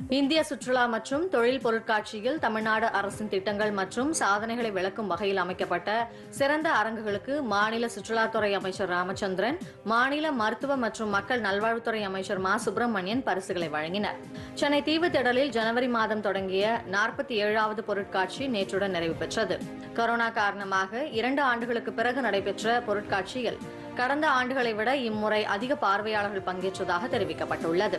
இந்திய சுற்றுலா மற்றும் தொழில் பொருட்காட்சியில் தமிழ்நாடு அரசின் திட்டங்கள் மற்றும் சாதனைகளை விளக்கும் வகையில் அமைக்கப்பட்ட சிறந்த அரங்குகளுக்கு மாநில சுற்றுலாத்துறை அமைச்சர் ராமச்சந்திரன் மாநில மருத்துவ மற்றும் மக்கள் நல்வாழ்வுத்துறை அமைச்சர் மா சுப்பிரமணியன் பரிசுகளை வழங்கினர் சென்னை தீவுத்திடலில் ஜனவரி மாதம் தொடங்கிய நாற்பத்தி ஏழாவது பொருட்காட்சி நேற்றுடன் நிறைவு பெற்றது கொரோனா காரணமாக இரண்டு ஆண்டுகளுக்கு பிறகு நடைபெற்ற பொருட்காட்சியில் கடந்த ஆண்டுகளை விட இம்முறை அதிக பார்வையாளர்கள் பங்கேற்றதாக தெரிவிக்கப்பட்டுள்ளது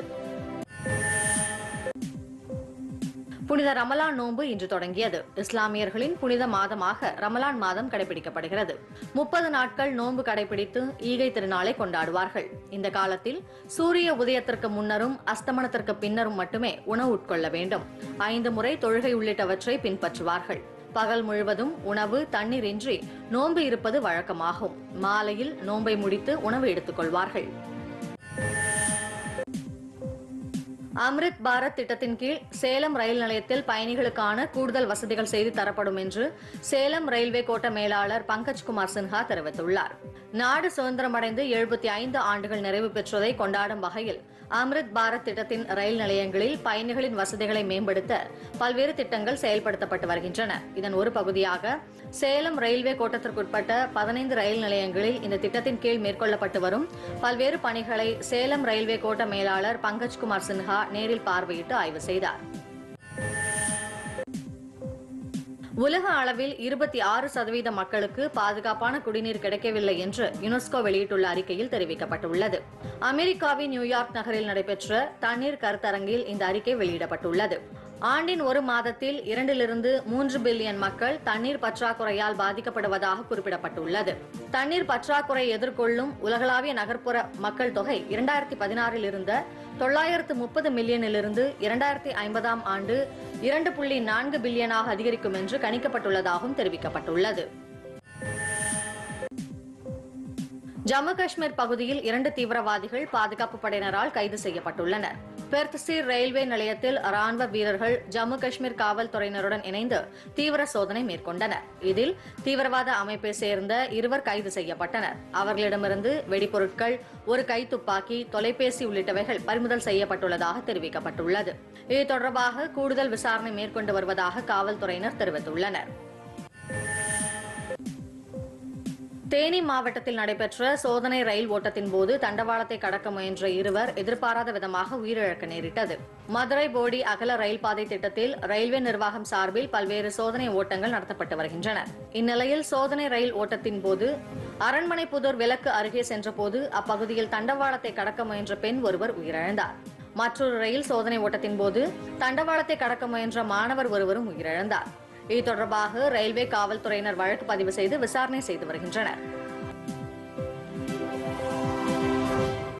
புனித ரமலான் நோன்பு இன்று தொடங்கியது இஸ்லாமியர்களின் புனித மாதமாக ரமலான் மாதம் கடைபிடிக்கப்படுகிறது முப்பது நாட்கள் நோன்பு கடைபிடித்து ஈகை திருநாளை கொண்டாடுவார்கள் இந்த காலத்தில் சூரிய உதயத்திற்கு முன்னரும் அஸ்தமனத்திற்கு பின்னரும் மட்டுமே உணவு உட்கொள்ள வேண்டும் ஐந்து முறை தொழுகை உள்ளிட்டவற்றை பின்பற்றுவார்கள் பகல் முழுவதும் உணவு தண்ணீர் இன்றி நோன்பு இருப்பது வழக்கமாகும் மாலையில் நோன்பை முடித்து உணவு எடுத்துக் கொள்வார்கள் அம்ரித் பாரத் திட்டத்தின் கீழ் சேலம் ரயில் நிலையத்தில் பயணிகளுக்கான கூடுதல் வசதிகள் செய்து தரப்படும் என்று சேலம் ரயில்வே கோட்ட மேலாளர் பங்கஜ்குமார் சின்ஹா தெரிவித்துள்ளார் நாடு சுதந்திரமடைந்து எழுபத்தி ஐந்து ஆண்டுகள் நிறைவு பெற்றதை கொண்டாடும் வகையில் அம்ரித் பாரத் திட்டத்தின் ரயில் நிலையங்களில் பயணிகளின் வசதிகளை மேம்படுத்த பல்வேறு திட்டங்கள் செயல்படுத்தப்பட்டு வருகின்றன இதன் ஒரு பகுதியாக சேலம் ரயில்வே கோட்டத்திற்குட்பட்ட பதினைந்து ரயில் நிலையங்களில் இந்த திட்டத்தின் கீழ் மேற்கொள்ளப்பட்டு வரும் பல்வேறு பணிகளை சேலம் ரயில்வே கோட்ட மேலாளர் பங்கஜ்குமார் சின்ஹா நேரில் பார்வையிட்டு ஆய்வு செய்தார் உலக அளவில் இருபத்தி ஆறு சதவீத மக்களுக்கு பாதுகாப்பான குடிநீர் கிடைக்கவில்லை என்று யுனெஸ்கோ வெளியிட்டுள்ள அறிக்கையில் தெரிவிக்கப்பட்டுள்ளது அமெரிக்காவின் நியூயார்க் நகரில் நடைபெற்ற தண்ணீர் கருத்தரங்கில் இந்த அறிக்கை வெளியிடப்பட்டுள்ளது ஆண்டின் ஒரு மாதத்தில் இரண்டிலிருந்து மூன்று பில்லியன் மக்கள் தண்ணீர் பற்றாக்குறையால் பாதிக்கப்படுவதாக குறிப்பிடப்பட்டுள்ளது தண்ணீர் பற்றாக்குறை எதிர்கொள்ளும் உலகளாவிய நகர்ப்புற மக்கள் தொகை இரண்டாயிரத்தி பதினாறில் இருந்த தொள்ளாயிரத்து முப்பது மில்லியனிலிருந்து இரண்டாயிரத்தி ஐம்பதாம் ஆண்டு இரண்டு புள்ளி நான்கு பில்லியனாக அதிகரிக்கும் என்று கணிக்கப்பட்டுள்ளதாகவும் தெரிவிக்கப்பட்டுள்ளது ஜம்மு காஷ்மீர் பகுதியில் இரண்டு தீவிரவாதிகள் பாதுகாப்பு படையினரால் கைது செய்யப்பட்டுள்ளனர் பெர்த்சீர் ரயில்வே நிலையத்தில் ராணுவ வீரர்கள் ஜம்மு காஷ்மீர் காவல்துறையினருடன் இணைந்து தீவிர சோதனை மேற்கொண்டனர் இதில் தீவிரவாத அமைப்பை சேர்ந்த இருவர் கைது செய்யப்பட்டனர் அவர்களிடமிருந்து வெடிபொருட்கள் ஒரு கைத்துப்பாக்கி தொலைபேசி உள்ளிட்டவைகள் பறிமுதல் செய்யப்பட்டுள்ளதாக தெரிவிக்கப்பட்டுள்ளது இது தொடர்பாக கூடுதல் விசாரணை மேற்கொண்டு வருவதாக காவல்துறையினர் தெரிவித்துள்ளனர் தேனி மாவட்டத்தில் நடைபெற்ற சோதனை ரயில் ஓட்டத்தின் போது தண்டவாளத்தை கடக்க முயன்ற இருவர் எதிர்பாராத விதமாக உயிரிழக்க நேரிட்டது மதுரை போடி அகல ரயில் பாதை திட்டத்தில் ரயில்வே நிர்வாகம் சார்பில் பல்வேறு சோதனை ஓட்டங்கள் நடத்தப்பட்டு வருகின்றன இந்நிலையில் சோதனை ரயில் ஓட்டத்தின் போது அரண்மனைப்புதூர் விலக்கு அருகே சென்றபோது அப்பகுதியில் தண்டவாளத்தை கடக்க முயன்ற பெண் ஒருவர் உயிரிழந்தார் மற்றொரு ரயில் சோதனை ஓட்டத்தின் போது தண்டவாளத்தை கடக்க முயன்ற மாணவர் ஒருவரும் உயிரிழந்தார் இது தொடர்பாக ரயில்வே காவல்துறையினர் வழக்கு பதிவு செய்து விசாரணை செய்து வருகின்றனர்